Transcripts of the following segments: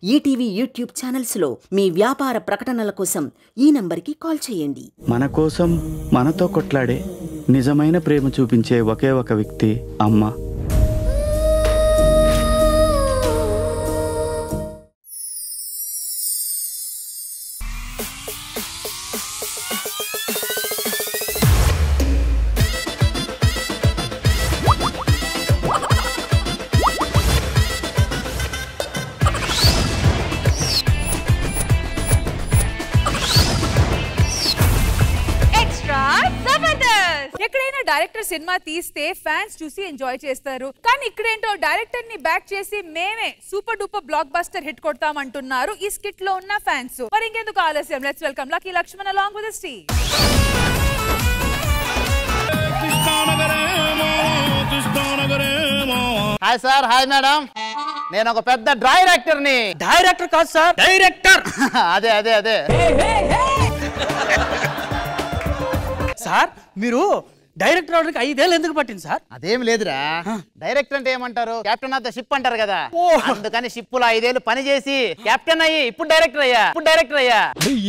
ETV YouTube ఛానల్స్లో మీ వ్యాపార ప్రకటనల కోసం ఈ నంబర్కి కాల్ చేయండి మన కోసం మనతో కొట్లాడే నిజమైన ప్రేమ చూపించే ఒకే ఒక వ్యక్తి అమ్మ ఎక్స్ట్రా జబర్దస్త్ ఎక్కడైనా డైరెక్టర్ సినిమా తీస్తే ఫ్యాన్స్ చూసి ఎంజాయ్ చేస్తారు కానీ ఇక్కడేంటో డైరెక్టర్ ని బ్యాక్ చేసి మేమే super duper blockbuster hit కొడతామంటున్నారు ఈ స్కిట్ లో ఉన్న ఫ్యాన్స్ మరి ఇంకెందుకు ఆలస్యం let's welcome Lucky Lakshman along with స్టీ హాయ్ సార్ హాయ్ మేడం నేను ఒక పెద్ద డ్రాయర్ యాక్టర్ ని డైరెక్టర్ కాదు సార్ డైరెక్టర్ అదే అదే అదే సార్ మీరు డైరెక్టర్ అవడానికి ఐదేళ్ళు ఎందుకు పట్టింది సార్ అదేం లేదురా డైరెక్టర్ అంటే ఏమంటారు కెప్టెన్ ఆఫ్ ద షిప్ అంటారు కదా ఓ. అందుకని షిప్ లో ఐదేళ్ళు పని చేసి కెప్టెన్ అయ్యి ఇప్పుడు డైరెక్టర్ అయ్యా ఇప్పుడు డైరెక్టర్ అయ్యా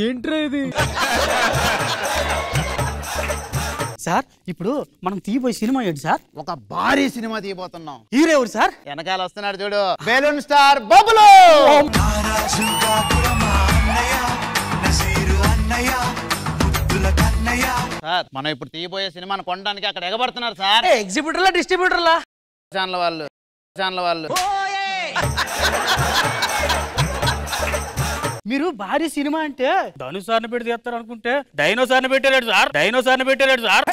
సార్ ఇప్పుడు మనం తీయబోయే సినిమా ఏంటి సార్ ఒక భారీ సినిమా తీయబోతున్నాం హీరో ఎవరు సార్ వెనకాల వస్తున్నాడు చూడు బెలూన్ స్టార్ బబులు నారాజుగా కురమా అన్నయ్య నసీరు అన్నయ్య ముద్దుల కన్నయ్య సార్ మనం ఇప్పుడు తీయబోయే సినిమాను కొనడానికి అక్కడ ఎగబడుతున్నారు సార్ ఎగ్జిబిటర్లా డిస్ట్రిబ్యూటర్లా ఛానల్ వాళ్ళు ఛానల్ వాళ్ళు మీరు భారీ సినిమా అంటే ధనుసార్ని పెట్టి తీస్తారు అనుకుంటే డైనోసార్ని పెట్టారు సార్ డైనోసార్ని పెట్టారు సార్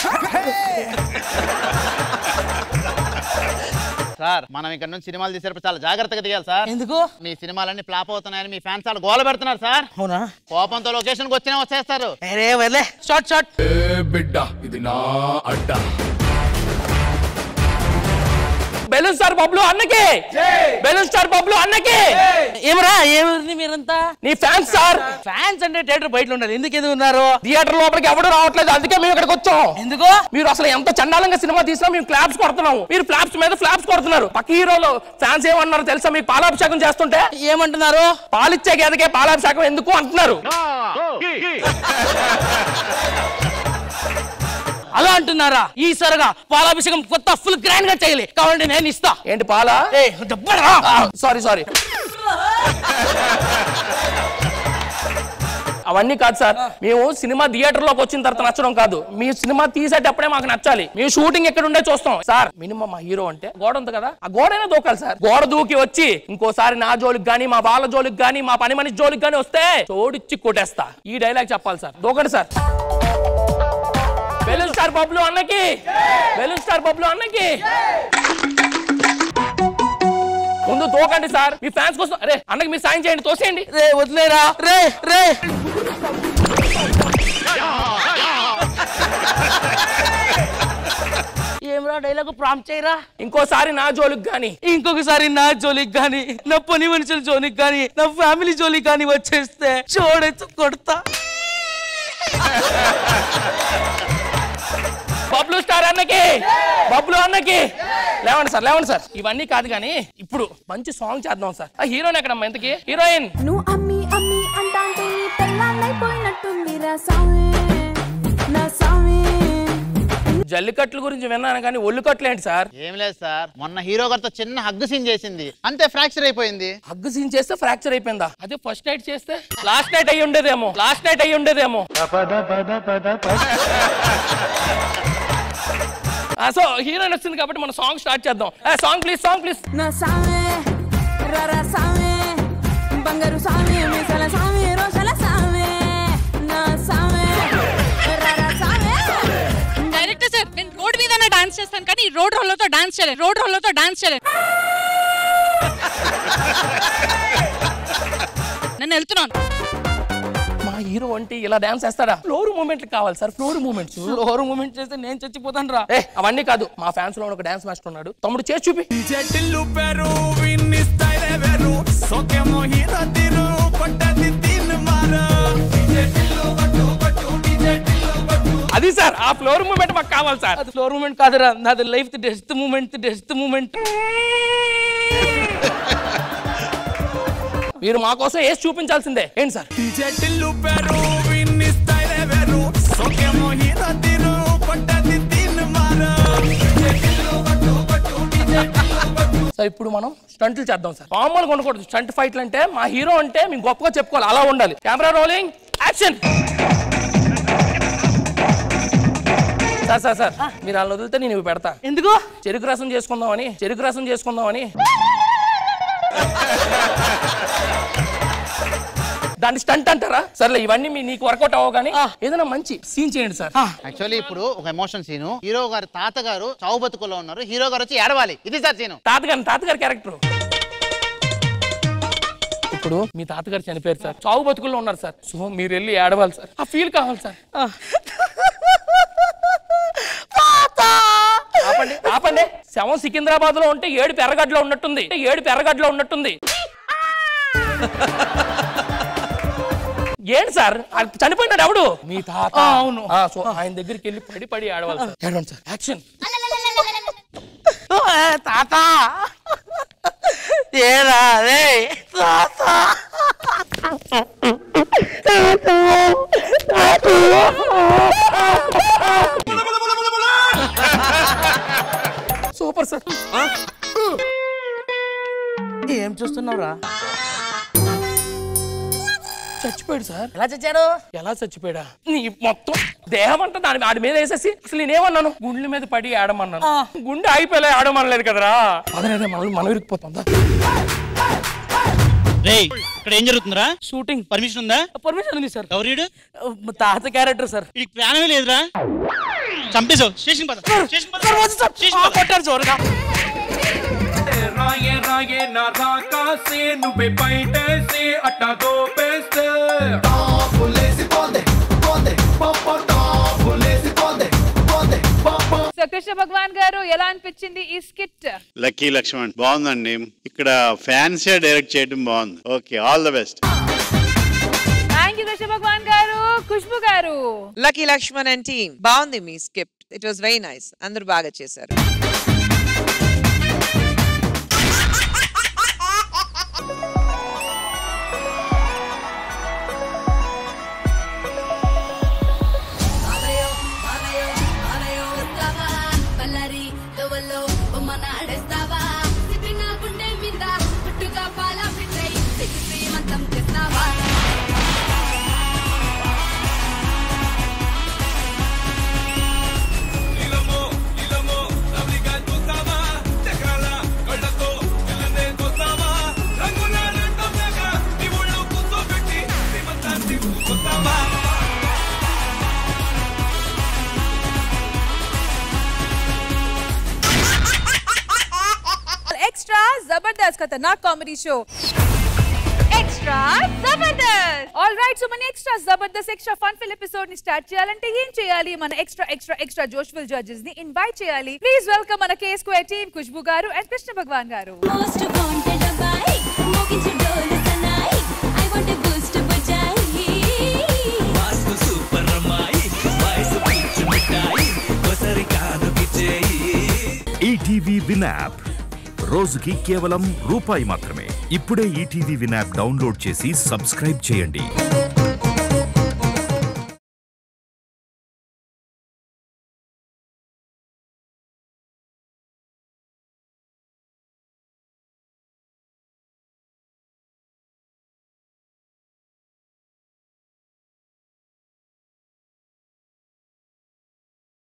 సార్ మనం ఇక్కడ నుంచి సినిమాలు తీసేటప్పుడు చాలా జాగ్రత్తగా తీయాలి సార్ ఎందుకు మీ సినిమాలన్నీ ఫ్లాప్ అవుతున్నాయని మీ ఫ్యాన్స్ వాళ్ళు గోల పెడుతున్నారు సార్ అవునా కోపంతో లొకేషన్కి వచ్చినా వచ్చేస్తారు అరే వదిలే షార్ట్ షార్ట్ బిడ్డ ఇది నా అడ్డ బెలూన్ స్టార్ బబ్లు అన్నకి బెలూన్ స్టార్ బబ్లు అన్నకి ఏమరా ఏమింది మీరంతా నీ ఫ్యాన్స్ సార్ ఫ్యాన్స్ అంటే థియేటర్ బయట ఉండాలి ఎందుకు ఎందుకు ఉన్నారు థియేటర్ లోపలికి ఎవడు రావట్లేదు అందుకే మేము ఇక్కడికి వచ్చాం ఎందుకు మీరు అసలు ఎంత చండాలంగా సినిమా తీసినా మేము క్లాప్స్ కొడుతున్నాము మీరు ఫ్లాప్స్ మీద ఫ్లాప్స్ కొడుతున్నారు పక్క హీరోలు ఫ్యాన్స్ ఏమన్నారు తెలుసా మీకు పాలాభిషేకం చేస్తుంటే ఏమంటున్నారు పాలిచ్చే గేదకే పాలాభిషేకం ఎందుకు అంటున్నారు అలా అంటున్నారా ఈసారిగా పాలాభిషేకం కొత్త ఫుల్ గ్రాండ్ గా చేయాలి కావాలంటే నేను ఇస్తా ఏంటి పాలా సారీ సారీ అవన్నీ కాదు సార్ మేము సినిమా థియేటర్ లోకి వచ్చిన తర్వాత నచ్చడం కాదు మీ సినిమా తీసేటప్పుడే మాకు నచ్చాలి మేము షూటింగ్ ఎక్కడ ఉండే చూస్తాం సార్ మినిమం మా హీరో అంటే గోడ ఉంది కదా ఆ గోడైనా దూకాలి సార్ గోడ దూకి వచ్చి ఇంకోసారి నా జోలికి గానీ మా వాళ్ళ జోలికి గానీ మా పని మనిషి జోలికి గానీ వస్తే చోడిచ్చి కొట్టేస్తా ఈ డైలాగ్ చెప్పాలి సార్ దూకండి సార్ బెలూన్ స్టార్ బబ్లు అన్నకి బెలూన్ స్టార్ బబ్లు అన్నకి ముందు తోకండి సార్ మీ ఫ్యాన్స్ కోసం అరే అన్నకి మీరు సాయం చేయండి తోసేయండి రే వదిలేరా రే రే ఏమరా డైలాగ్ ప్రాంప్ట్ చేయరా ఇంకోసారి నా జోలికి గాని ఇంకొకసారి నా జోలికి గాని నా పని మనుషుల జోలికి గాని నా ఫ్యామిలీ జోలికి గాని వచ్చేస్తే చూడెత్తు కొడతా బబ్లు స్టార్ అన్నకి బబ్లు అన్నకి లేవండి సార్ లేవండి సార్ ఇవన్నీ కాదు కానీ ఇప్పుడు మంచి సాంగ్ చేద్దాం సార్ ఆ హీరోయిన్ ఎక్కడమ్మా ఇంతకి హీరోయిన్ నువ్వు అమ్మి అమ్మి అంటాంటే నీ పెళ్ళాన్నైపోయినట్టుందిరా సామి నా సామి జల్లికట్ల గురించి విన్నాను కానీ ఒళ్ళు కట్లు ఏంటి సార్ ఏం లేదు సార్ మొన్న హీరో గారితో చిన్న హగ్గు సీన్ చేసింది అంతే ఫ్రాక్చర్ అయిపోయింది హగ్గు సీన్ చేస్తే ఫ్రాక్చర్ అయిపోయిందా అదే ఫస్ట్ నైట్ చేస్తే లాస్ట్ నైట్ అయ్యి ఉండేదేమో లాస్ట్ నైట్ అయ్యి ఉండేదేమో సో హీరోయిన్ వచ్చింది కాబట్టి మన సాంగ్ స్టార్ట్ చేద్దాం సాంగ్ ప్లీజ్ సాంగ్ ప్లీజ్ నా సామి రరా సామి బంగారు సామి మీసల సామి రోషల సామి నా సామి రరా సామి డైరెక్టర్ సార్ నేను రోడ్ మీద డాన్స్ చేస్తాను కానీ ఈ రోడ్ రోలతో డాన్స్ చేయలేదు రోడ్ రోలతో డాన్స్ చేయలేదు నేను వెళ్తున్నాను మా హీరో అంటే ఇలా డాన్స్ చేస్తాడా ఫ్లోర్ మూమెంట్ కావాలి sir floor moments floor moment చేస్తే నేను చచ్చిపోతాను రా ఏ అవన్నీ కాదు మా ఫ్యాన్స్ లో ఒక డాన్స్ మాస్టర్ ఉన్నాడు తమ్ముడు చేసి చూపి చెట్టిల్లు పెరు విన్ని స్టైల్ వేరు సోకేమో హీరో తీరు కొట్టది తిన్ మారు చెట్టిల్లు కొట్టు కొట్టు చెట్టిల్లు కొట్టు అది సార్ ఆ ఫ్లోర్ మూమెంట్ మాకు కావాలి సార్ అది ఫ్లోర్ మూమెంట్ కాదురా నాది life best moment best moment మీరు మా కోసం వేసి చూపించాల్సిందే ఏంటి సార్ డీజే టిల్లు పేరు విన్ని స్టైల్ వేరు సోకేమో హీరో తీరు కొట్టది దీన్ని మారు డీజే టిల్లు కొట్టు కొట్టు డీజే టిల్లు కొట్టు సార్ ఇప్పుడు మనం స్టంట్లు చేద్దాం సార్ మామూలుగా ఉండకూడదు స్టంట్ ఫైట్లు అంటే మా హీరో అంటే మేము గొప్పగా చెప్పుకోవాలి అలా ఉండాలి camera rolling action sir sir sir మీరు అలా వదిలితే నేను ఇవి పెడతా ఎందుకు చెరుకు రసం చేసుకుందామని చెరుకు రసం చేసుకుందామని దాన్ని స్టంట్ అంటారా సర్లే ఇవన్నీ మీ నీకు వర్కౌట్ అవ్వ కానీ ఏదైనా మంచి సీన్ చేయండి సార్ యాక్చువల్లీ ఇప్పుడు ఒక ఎమోషన్ సీను హీరో గారి తాతగారు చావు బతుకుల్లో ఉన్నారు హీరో గారు వచ్చి ఏడవాలి ఇది సార్ సీను తాతగారు తాతగారి క్యారెక్టర్ ఇప్పుడు మీ తాతగారు చనిపోయారు సార్ చావు బతుకుల్లో ఉన్నారు సార్ సో మీరు వెళ్ళి ఏడవాలి సార్ ఆ ఫీల్ కావాలి సార్ ఆపండి ఆపండి శవం సికింద్రాబాద్ లో ఉంటే ఏడు పెరగడ్లో ఉన్నట్టుంది ఏడు పెరగడ్లో ఉన్నట్టుంది ఏంటి సార్ ఆయన చనిపోయినాడు ఎవడు మీ తాత అవును సో ఆయన దగ్గరికి వెళ్ళి పడి పడి ఆడవాలి సార్ ఏడవండి సార్ యాక్షన్ తాత ఏరా రే తాత సూపర్ సార్ ఏం చూస్తున్నావురా చచ్చిపోయాడు సార్ ఎలా చచ్చాడు ఎలా చచ్చిపోయాడా నీ మొత్తం దేహం అంతా దాని ఆడి మీద వేసేసి అసలు నేనేమన్నాను గుండెల మీద పడి ఆడమన్నాను గుండె ఆగిపోలే ఆడమనలేదు కదరా అదే మనం మనం ఇరికిపోతుందా రేయ్ ఇక్కడ ఏం జరుగుతుందిరా షూటింగ్ పర్మిషన్ ఉందా పర్మిషన్ ఉంది సార్ ఎవరీడు తాత క్యారెక్టర్ సార్ వీడికి ప్రాణమే లేదురా చంపేశావు స్టేషన్ పద స్టేషన్ పద స్టేషన్ పద కొట్టారు చూడగా రాయే రాయే నా రాకాసే నువ్వే బయటేసి అట్టా దోపేస్తే టాపులేసి పోందే పోందే పాప టాపులేసి పోందే పోందే పాప సో కృష్ణ భగవాన్ గారు ఎలా అనిపించింది ఈ స్కిట్ లక్కీ లక్ష్మణ్ బాగుందండి ఇక్కడ ఫ్యాన్సీ డైరెక్ట్ చేయడం బాగుంది okay all the best thank you Krishna Bhagavan garu Khushbu garu Lucky Lakshman and team బాగుంది మీ script it was very nice అందరూ బాగా చేశారు ఇలమో ఇలమో లవ్లీగా చూస్తావా చక్రాల కళ్ళతో పిల్లనే చూస్తావా రంగుల రెండోగా నీ ఒళ్ళు కూర్చోబెట్టి శ్రీమంతాన్ని చూస్తావా ఎక్స్ట్రా జబర్దస్త్ ఖతర్నాక్ comedy show extra Jabardasth all right so మన extra Jabardasth extra fun fill episode ని స్టార్ట్ చేయాలంటే ఏం చేయాలి మన ఎక్స్ట్రా ఎక్స్ట్రా ఎక్స్ట్రా జోష్ఫుల్ జడ్జెస్ ని ఇన్వైట్ చేయాలి ప్లీజ్ వెల్కమ్ మన కే స్క్వేర్ టీమ్ ఖుష్బు గారు అండ్ కృష్ణ భగవాన్ గారు మోస్ట్ వాంటెడ్ అబ్బాయి మోగించు డోలు సన్నాయి ఐ వాంట్ బూస్ట్ బజాయి వాస్తు సూపర్ అమ్మాయి వయసు పిచ్చి మిఠాయి ఒకసారి కానుకి చేయి ఈటీవీ విన్ యాప్ రోజుకి కేవలం రూపాయి మాత్రమే ఇప్పుడే ఈటీవీ విన్ యాప్ డౌన్లోడ్ చేసి సబ్స్క్రైబ్ చేయండి